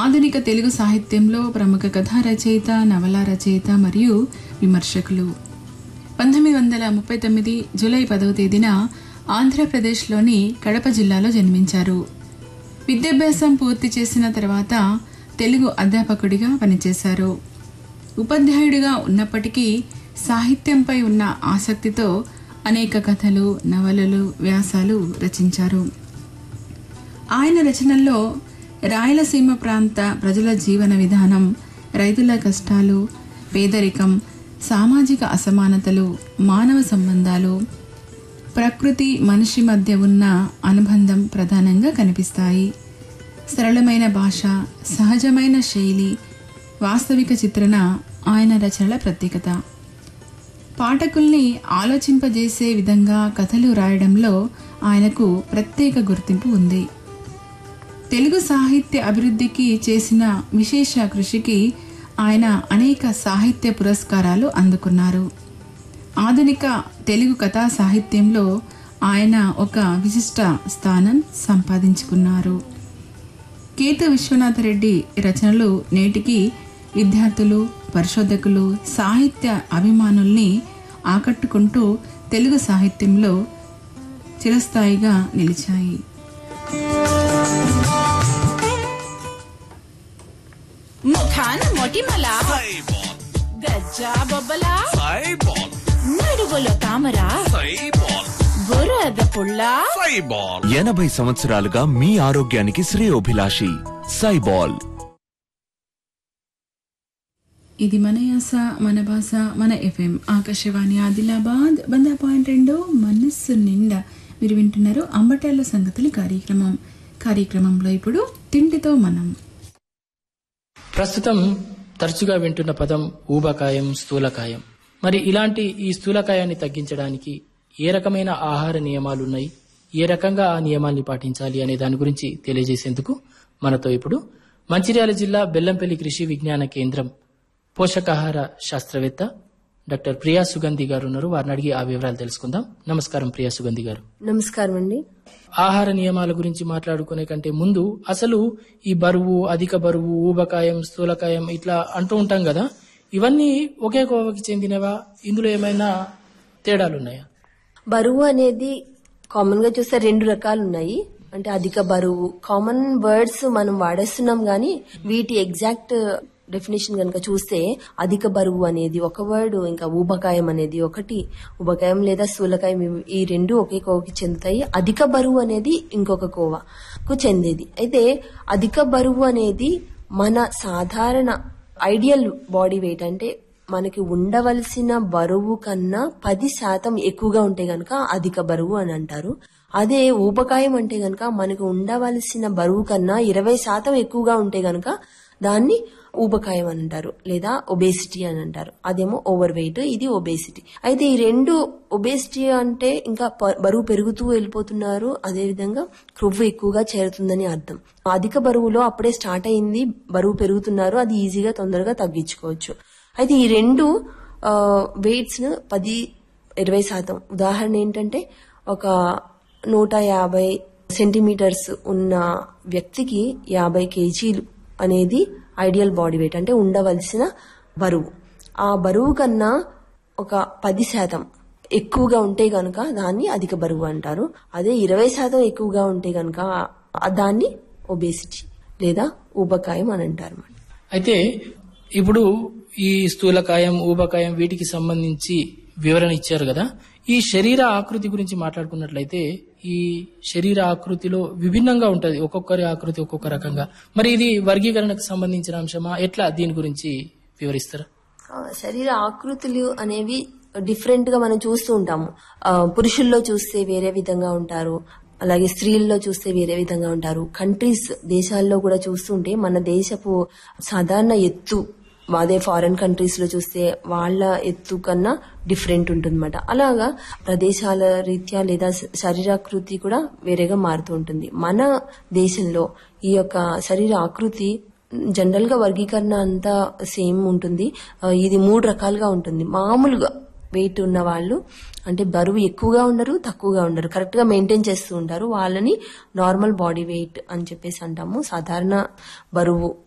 ఆధునిక తెలుగు సాహిత్యంలో ప్రముఖ కథా రచయిత నవలా రచయిత మరియు విమర్శకులు పంతొమ్మిది వందల ముప్పై తొమ్మిది జూలై పదవ తేదీన ఆంధ్రప్రదేశ్లోని కడప జిల్లాలో జన్మించారు విద్యాభ్యాసం పూర్తి చేసిన తర్వాత తెలుగు అధ్యాపకుడిగా పనిచేశారు ఉపాధ్యాయుడిగా ఉన్నప్పటికీ సాహిత్యంపై ఉన్న ఆసక్తితో అనేక కథలు నవలలు వ్యాసాలు రచించారు ఆయన రచనల్లో రాయలసీమ ప్రాంత ప్రజల జీవన విధానం రైతుల కష్టాలు పేదరికం సామాజిక అసమానతలు మానవ సంబంధాలు ప్రకృతి మనిషి మధ్య ఉన్న అనుబంధం ప్రధానంగా కనిపిస్తాయి సరళమైన భాష సహజమైన శైలి వాస్తవిక చిత్రణ ఆయన రచనల ప్రత్యేకత పాఠకుల్ని ఆలోచింపజేసే విధంగా కథలు రాయడంలో ఆయనకు ప్రత్యేక గుర్తింపు ఉంది తెలుగు సాహిత్య అభివృద్ధికి చేసిన విశేష కృషికి ఆయన అనేక సాహిత్య పురస్కారాలు అందుకున్నారు ఆధునిక తెలుగు కథా సాహిత్యంలో ఆయన ఒక విశిష్ట స్థానం సంపాదించుకున్నారు కేతు విశ్వనాథరెడ్డి రచనలు నేటికి విద్యార్థులు పరిశోధకులు సాహిత్య అభిమానుల్ని ఆకట్టుకుంటూ తెలుగు సాహిత్యంలో చిరస్థాయిగా నిలిచాయి ముఖాన మొటిమల సైబాల్ గజ్జా బొబ్బల సైబాల్ నడుగులో తామర సైబాల్ బురద పుల్ల సైబాల్ ఎనభై సంవత్సరాలుగా మీ ఆరోగ్యానికి శ్రేయోభిలాషి సైబాల్ ఇది మన యాస మన భాష మన ఎఫ్ఎం ఆకాశవాణి ఆదిలాబాద్ వంద పాయింట్ రెండు మనస్సు నిండా మీరు వింటున్నారు అంబటాల సంగతులు కార్యక్రమం కార్యక్రమంలో ఇప్పుడు తిండితో మనం ప్రస్తుతం తరచుగా వింటున్న పదం ఊబకాయం స్థూలకాయం మరి ఇలాంటి ఈ స్థూలకాయాన్ని తగ్గించడానికి ఏ రకమైన ఆహార నియమాలు ఉన్నాయి ఏ రకంగా ఆ నియమాల్ని పాటించాలి అనే దాని గురించి తెలియజేసేందుకు మనతో ఇప్పుడు మంచిర్యాల జిల్లా బెల్లంపల్లి కృషి విజ్ఞాన కేంద్రం పోషకాహార శాస్త్రవేత్త డాక్టర్ ప్రియా సుగంధి గారు ఉన్నారు వారిని అడిగి ఆ వివరాలు తెలుసుకుందాం నమస్కారం ప్రియా సుగంధి గారు నమస్కారం అండి ఆహార నియమాల గురించి మాట్లాడుకునే కంటే ముందు అసలు ఈ బరువు అధిక బరువు ఊబకాయం స్థూలకాయం ఇట్లా అంటూ ఉంటాం కదా ఇవన్నీ ఒకే కోవకి చెందినవా ఇందులో ఏమైనా తేడాలున్నాయా బరువు అనేది కామన్ గా చూస్తే రెండు రకాలు ఉన్నాయి అంటే అధిక బరువు కామన్ వర్డ్స్ మనం వాడేస్తున్నాం గానీ వీటి ఎగ్జాక్ట్ డెఫినేషన్ కనుక చూస్తే అధిక బరువు అనేది ఒక వర్డ్ ఇంకా ఊబకాయం అనేది ఒకటి ఊబకాయం లేదా స్థూలకాయం ఇవి- ఈ రెండు ఒకే కోవకి చెందుతాయి అధిక బరువు అనేది ఇంకొక కోవకు చెందేది అయితే అధిక బరువు అనేది మన సాధారణ ఐడియల్ బాడీ వెయిట్ అంటే మనకి ఉండవలసిన బరువు కన్నా పది శాతం ఎక్కువగా ఉంటే గనక అధిక బరువు అని అంటారు అదే ఊబకాయం అంటే గనక మనకు ఉండవలసిన బరువు కన్నా ఇరవై శాతం ఎక్కువగా ఉంటే గనక దాన్ని ఊబకాయం అని అంటారు లేదా ఒబేసిటీ అని అంటారు అదేమో ఓవర్ వెయిట్ ఇది ఒబేసిటీ అయితే ఈ రెండు ఒబేసిటీ అంటే ఇంకా ప- బరువు పెరుగుతూ వెళ్ళిపోతున్నారు అదేవిధంగా క్రొవ్వు ఎక్కువగా చేరుతుందని అర్థం అధిక బరువులో అప్పుడే స్టార్ట్ అయింది బరువు పెరుగుతున్నారు అది ఈజీగా తొందరగా తగ్గించుకోవచ్చు అయితే ఈ రెండు వెయిట్స్ పది ఇరవై శాతం ఉదాహరణ ఏంటంటే ఒక నూట యాభై సెంటీమీటర్స్ ఉన్న వ్యక్తికి యాభై కేజీలు అనేది ఐడియల్ బాడీ వెయిట్ అంటే ఉండవలసిన బరువు ఆ బరువు కన్నా ఒక పది శాతం ఎక్కువగా ఉంటే గనుక దాన్ని అధిక బరువు అంటారు అదే ఇరవై శాతం ఎక్కువగా ఉంటే గనుక దాన్ని ఒబేసిటీ లేదా ఊబకాయం అని అంటారు అన్నమాట. అయితే ఇప్పుడు ఈ స్థూలకాయం ఊబకాయం వీటికి సంబంధించి వివరణ ఇచ్చారు కదా ఈ శరీర ఆకృతి గురించి మాట్లాడుకున్నట్లయితే ఈ శరీర ఆకృతిలో విభిన్నంగా ఉంటది ఒక్కొక్కరి ఆకృతి ఒక్కొక్క రకంగా మరి ఇది వర్గీకరణకు సంబంధించిన అంశమా ఎట్లా దీని గురించి వివరిస్తారా ఆ, శరీర ఆకృతులు అనేవి డిఫరెంట్ గా మనం చూస్తూ ఉంటాము ఆ, పురుషుల్లో చూస్తే వేరే విధంగా ఉంటారు అలాగే స్త్రీల్లో చూస్తే వేరే విధంగా ఉంటారు కంట్రీస్ దేశాల్లో కూడా చూస్తుంటే మన దేశపు సాధారణ ఎత్తు అదే ఫారెన్ కంట్రీస్ లో చూస్తే వాళ్ళ ఎత్తు కన్నా డిఫరెంట్ ఉంటుందన్నమాట అలాగా ప్రదేశాల రీత్యా లేదా శ- శరీరాకృతి కూడా వేరేగా మారుతూ ఉంటుంది మన దేశంలో ఈ యొక్క శరీర ఆకృతి జనరల్ గా వర్గీకరణ అంతా సేమ్ ఉంటుంది ఆ, ఇది మూడు రకాలుగా ఉంటుంది మామూలుగా వెయిట్ ఉన్న వాళ్ళు అంటే బరువు ఎక్కువగా ఉండరు తక్కువగా ఉండరు కరెక్ట్ గా మెయింటైన్ చేస్తూ ఉంటారు వాళ్ళని నార్మల్ బాడీ వెయిట్ అని చెప్పేసి అంటాము సాధారణ బరువు